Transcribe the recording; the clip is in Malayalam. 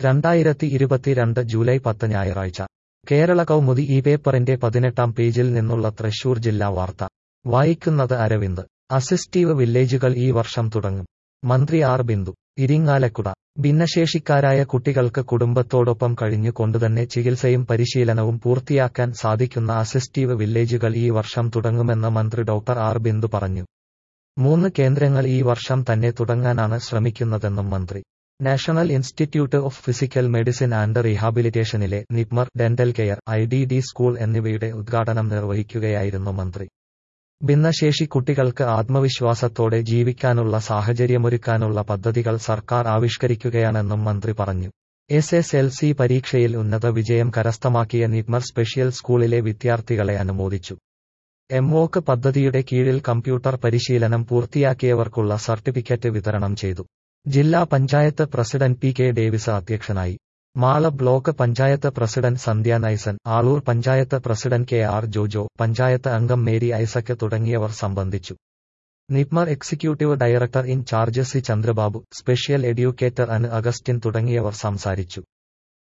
രണ്ടായിരത്തി ഇരുപത്തിരണ്ട് ജൂലൈ പത്ത് ഞായറാഴ്ച കേരള കൗമുദി ഈ പേപ്പറിന്റെ പതിനെട്ടാം പേജിൽ നിന്നുള്ള തൃശൂർ ജില്ലാ വാർത്ത വായിക്കുന്നത് അരവിന്ദ് അസിസ്റ്റീവ് വില്ലേജുകൾ ഈ വർഷം തുടങ്ങും മന്ത്രി ആർ ബിന്ദു ഇരിങ്ങാലക്കുട ഭിന്നശേഷിക്കാരായ കുട്ടികൾക്ക് കുടുംബത്തോടൊപ്പം കഴിഞ്ഞുകൊണ്ടുതന്നെ ചികിത്സയും പരിശീലനവും പൂർത്തിയാക്കാൻ സാധിക്കുന്ന അസിസ്റ്റീവ് വില്ലേജുകൾ ഈ വർഷം തുടങ്ങുമെന്ന് മന്ത്രി ഡോക്ടർ ആർ ബിന്ദു പറഞ്ഞു മൂന്ന് കേന്ദ്രങ്ങൾ ഈ വർഷം തന്നെ തുടങ്ങാനാണ് ശ്രമിക്കുന്നതെന്നും മന്ത്രി national institute of physical medicine and റീഹാബിലിറ്റേഷനിലെ NIPMR dental care I D D school എന്നിവയുടെ ഉദ്ഘാടനം നിർവഹിക്കുകയായിരുന്നു മന്ത്രി ഭിന്നശേഷി കുട്ടികൾക്ക് ആത്മവിശ്വാസത്തോടെ ജീവിക്കാനുള്ള സാഹചര്യമൊരുക്കാനുള്ള പദ്ധതികൾ സർക്കാർ ആവിഷ്കരിക്കുകയാണെന്നും മന്ത്രി പറഞ്ഞു എസ് എസ് എൽ സി പരീക്ഷയിൽ ഉന്നത വിജയം കരസ്ഥമാക്കിയ നിപ്മർ സ്പെഷ്യൽ സ്കൂളിലെ വിദ്യാർത്ഥികളെ അനുമോദിച്ചു എംഒക്ക് പദ്ധതിയുടെ കീഴിൽ കമ്പ്യൂട്ടർ പരിശീലനം പൂർത്തിയാക്കിയവർക്കുള്ള സർട്ടിഫിക്കറ്റ് വിതരണം ചെയ്തു ജില്ലാ panchayat president P K Davis അധ്യക്ഷനായി Mala block panchayat president Sandhya Naisan Aloor panchayat president K R Jojo panchayat അംഗം മേരി ഐസക് തുടങ്ങിയവർ സംബന്ധിച്ചു NIPMR executive director in charge C Chandrababu special educator Ann Augustine തുടങ്ങിയവർ സംസാരിച്ചു